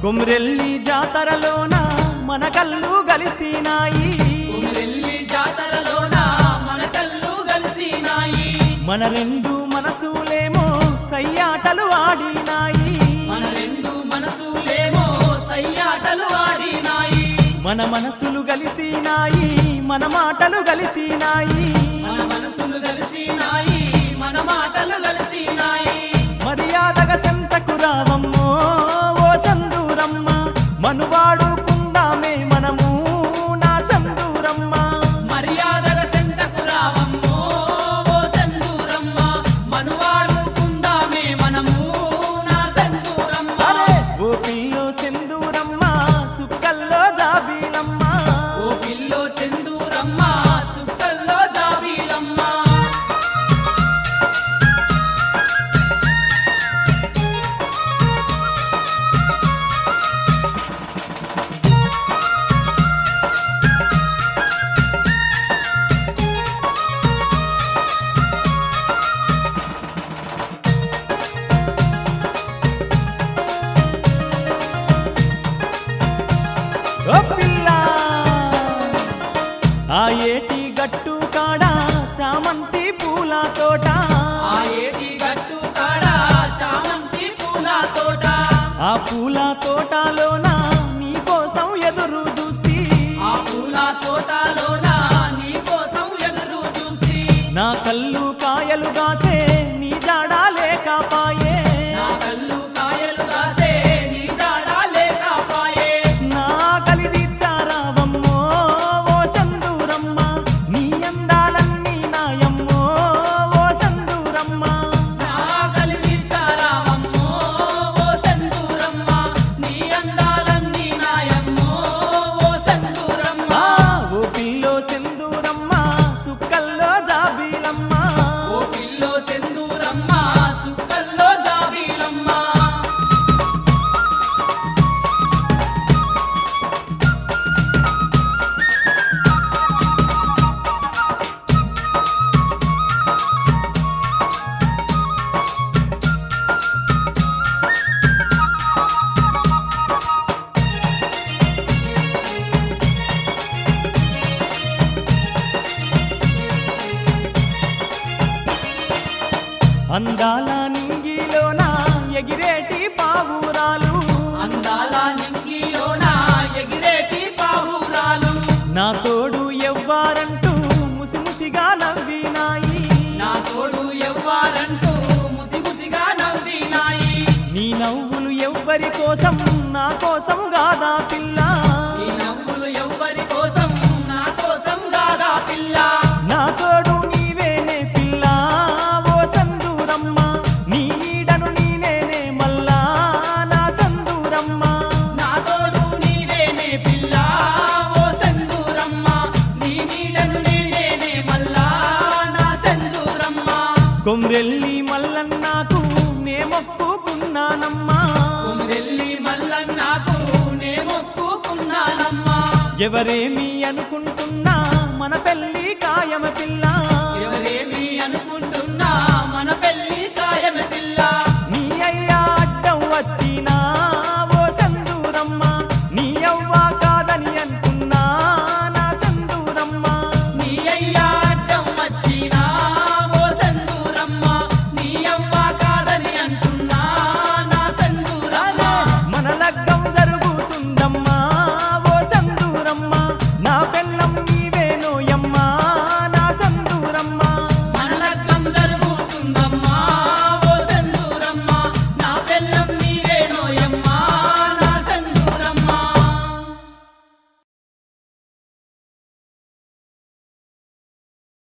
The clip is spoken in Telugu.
కొమ్రెల్లి జాతరలోన మన కళ్ళు కలిసినాయి కుమిరెల్లి జాతరలోన మన కళ్ళు కలిసినాయి మన రెండు మనసులేమో సయ్యాటలు ఆడినాయి మన రెండు మనసులేమో సయ్యాటలు ఆడినాయి మన మనసులు కలిసినాయి మన మాటలు కలిసినాయి మన మనసులు కలిసినాయి మన మాటలు కలిసినాయి మర్యాదగా సంతకు రావమ్మో ఓ సందూరమ్మ మనువాడుకుందామే మనము నా సందూరమ్మ మర్యాదగా సెంతకు రావమ్మో ఓ సెందూరమ్మ మనువాడుకుందామే మనము నా సెందూరమ్మ అరే ఓ పిల్లో సెందూరమ్మ సుక్కల్లో జాబీలమ్మ ఓ పిల్లో సెందూరమ్మ సుక్కల్లో జాబీలమ్మ ఓ పిల్ల ఆ ఏటి గట్టు కాడ చామంతి పూల తోట ఆ ఏటి గట్టు కాడ చామంతి పూల తోట ఆ పూల తోటలోన నీ కోసం ఎదురు చూస్తీ ఆ పూల తోటలోన నీ కోసం ఎదురు చూస్తీ నా కళ్ళు కాయలు కాసే నీ జాడా లేకపాయే నా కళ్ళు కాయలు కాసే నీ జాడ లేకపాయే నా కలిదిచ్చారావమ్మో ఓ సందూరమ్మ నీ అందాలన్నీ నాయమ్మో ఓ సందూరమ్మ నా కలిగించారామమ్మో ఓ సెందూరమ్మ నీ అందాలన్నీ నాయమ్మో ఓ సెందూరమ్మ ఆ ఓ పిల్లో సెందూరమ్మ సుక్కల్లో జాబీలమ్మ ఓ పిల్లో సెందూరమ్మ సుక్కల్లో జాబీలమ్మ అందాల నింగిలోన ఎగిరేటి పావురాలు అందాల నింగిలోన ఎగిరేటి పావురాలు నా తోడు ఎవ్వారంటూ ముసిముసిగా నవ్వినాయి నా తోడు ఎవ్వారంటూ ముసిముసిగా నవ్వినాయి నీ నవ్వులు ఎవ్వరి కోసం నా కోసం గాదా పిల్ల ఈ నవ్వులు ఎవ్వరి కోసం నా కోసం కాదా పిల్ల నా తోడు నీవేనే పిల్ల ఓ సందూరమ్మ నీ నీడను నీనేనే మల్లా నా సందూరమ్మ నా తోడు నీవేనే పిల్ల ఓ సెందూరమ్మ నీ నీడను నేనేనే మల్లా నా సెందూరమ్మ కొమ్రెల్లి మల్లన్నాకు నే మొక్కుకున్నానమ్మా కుమిరెల్లి మల్లన్నాకు నే మొక్కుకున్నానమ్మా ఎవరేమి అనుకుంటున్నా మన పెళ్లి కాయమ పిల్ల